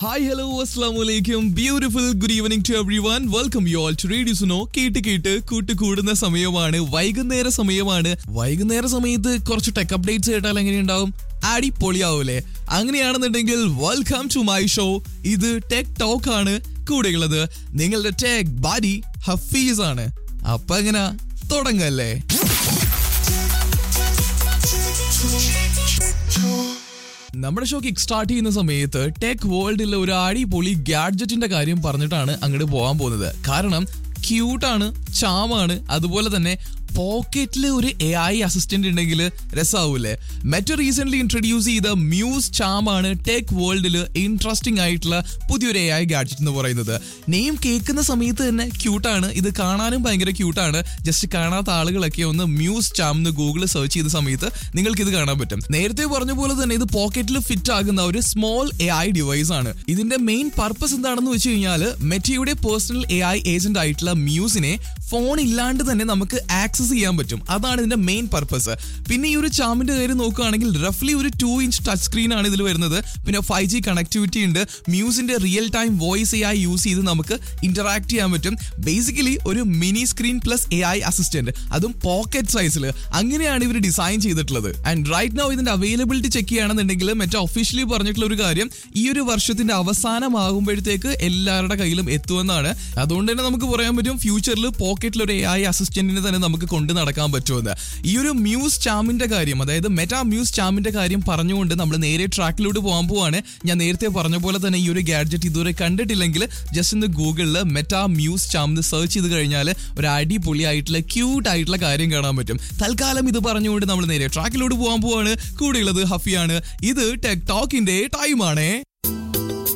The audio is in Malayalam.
ഹായ് ഹലോ അസ്സാം വലൈക്കും beautiful good evening to everyone welcome you all to radio Suno കേട്ട് കേട്ട് കൂട്ട് കൂടുന്ന സമയമാണ് വൈകുന്നേര സമയമാണ് വൈകുന്നേര സമയത്ത് കുറച്ച് ടെക് അപ്ഡേറ്റ്സ് കേട്ടാൽ എങ്ങനെയുണ്ടാവും അടിപൊളിയാവൂലേ അങ്ങനെയാണെന്നുണ്ടെങ്കിൽ വെൽക്കം ടു മൈ ഷോ ഇത് ടെക് ടോക്ക് ആണ് കൂടെയുള്ളത് നിങ്ങളുടെ ടെക് ബാഡി ഹഫീസ് ആണ് അപ്പൊ എങ്ങനെ തുടങ്ങല്ലേ നമ്മുടെ ഷോ കിക്ക് സ്റ്റാർട്ട് ചെയ്യുന്ന സമയത്ത് ടെക് വേൾഡിലെ ഒരു അടിപൊളി ഗാഡ്ജറ്റിന്റെ കാര്യം പറഞ്ഞിട്ടാണ് അങ്ങോട്ട് പോകാൻ പോകുന്നത് കാരണം ക്യൂട്ടാണ് ചാമാണ് അതുപോലെ തന്നെ പോക്കറ്റിൽ ഒരു എ ഐ അസിസ്റ്റന്റ് ഉണ്ടെങ്കിൽ രസാവൂലേ മെറ്റോ റീസെന്റ് ഇൻട്രൊഡ്യൂസ് ചെയ്ത മ്യൂസ് ചാമാണ് ടെക് വേൾഡിൽ ഇൻട്രസ്റ്റിംഗ് ആയിട്ടുള്ള പുതിയൊരു എ ഐ ഗാഡ്ജറ്റ് എന്ന് പറയുന്നത് നെയിം കേൾക്കുന്ന സമയത്ത് തന്നെ ക്യൂട്ടാണ് ഇത് കാണാനും ഭയങ്കര ക്യൂട്ടാണ് ജസ്റ്റ് കാണാത്ത ആളുകളൊക്കെ ഒന്ന് മ്യൂസ് ചാം എന്ന് ഗൂഗിളിൽ സെർച്ച് ചെയ്ത സമയത്ത് നിങ്ങൾക്ക് ഇത് കാണാൻ പറ്റും നേരത്തെ പറഞ്ഞ പോലെ തന്നെ ഇത് പോക്കറ്റിൽ ഫിറ്റ് ആകുന്ന ഒരു സ്മോൾ എ ഐ ഡിവൈസ് ആണ് ഇതിന്റെ മെയിൻ പർപ്പസ് എന്താണെന്ന് വെച്ച് കഴിഞ്ഞാൽ മെറ്റയുടെ പേഴ്സണൽ എ ഐ ഏജന്റ് ആയിട്ടുള്ള മ്യൂസിനെ ഫോൺ ഇല്ലാണ്ട് തന്നെ നമുക്ക് ആക്സസ് ചെയ്യാൻ പറ്റും അതാണ് ഇതിന്റെ മെയിൻ പർപ്പസ് പിന്നെ ഈ ഒരു ചാമിന്റെ കാര്യം നോക്കുകയാണെങ്കിൽ റഫ്ലി ഒരു ടു ഇഞ്ച് ടച്ച് സ്ക്രീൻ ആണ് ഇതിൽ വരുന്നത് പിന്നെ ഫൈവ് ജി കണക്ടിവിറ്റി ഉണ്ട് മ്യൂസിന്റെ real time voice A I use ചെയ്ത് നമുക്ക് ഇന്ററാക്ട് ചെയ്യാൻ പറ്റും ബേസിക്കലി ഒരു mini screen plus A I assistant അതും പോക്കറ്റ് സൈസിൽ അങ്ങനെയാണ് ഇവർ ഡിസൈൻ ചെയ്തിട്ടുള്ളത് ആൻഡ് റൈറ്റ് നൗ ഇതിന്റെ അവൈലബിലിറ്റി ചെക്ക് ചെയ്യുകയാണെന്നുണ്ടെങ്കിൽ മറ്റേ ഒഫീഷ്യലി പറഞ്ഞിട്ടുള്ള ഒരു കാര്യം ഈ ഒരു വർഷത്തിന്റെ അവസാനമാകുമ്പോഴത്തേക്ക് എല്ലാവരുടെ കയ്യിലും എത്തുമെന്നാണ് അതുകൊണ്ട് തന്നെ നമുക്ക് പറയാൻ പറ്റും ഫ്യൂച്ചറിൽ പോക്കറ്റിൽ ഒരു എ ഐ അസിസ്റ്റന്റിനെ തന്നെ നമുക്ക് കൊണ്ട് നടക്കാൻ പറ്റുമെന്ന് ഈ ഒരു മ്യൂസ് ചാമിന്റെ കാര്യം അതായത് മെറ്റാ മ്യൂസ് ചാമിന്റെ കാര്യം പറഞ്ഞുകൊണ്ട് നമ്മൾ നേരെ ട്രാക്കിലൂടെ പോകാൻ പോവാണ് ഞാൻ നേരത്തെ പറഞ്ഞ പോലെ തന്നെ ഈ ഒരു ഗാഡ്ജറ്റ് ഇതുവരെ കണ്ടിട്ടില്ലെങ്കിൽ ജസ്റ്റ് ഒന്ന് ഗൂഗിളിൽ മെറ്റാ മ്യൂസ് ചാം എന്ന് സെർച്ച് ചെയ്ത് കഴിഞ്ഞാൽ ഒരു അടിപൊളിയായിട്ടുള്ള ക്യൂട്ട് ആയിട്ടുള്ള കാര്യം കാണാൻ പറ്റും തൽക്കാലം ഇത് പറഞ്ഞുകൊണ്ട് നമ്മൾ നേരെ ട്രാക്കിലൂടെ പോകാൻ പോവാണ് കൂടെയുള്ളത് ഹഫിയാണ് ഇത് ടെക് ടോക്കിന്റെ ടൈമാണേ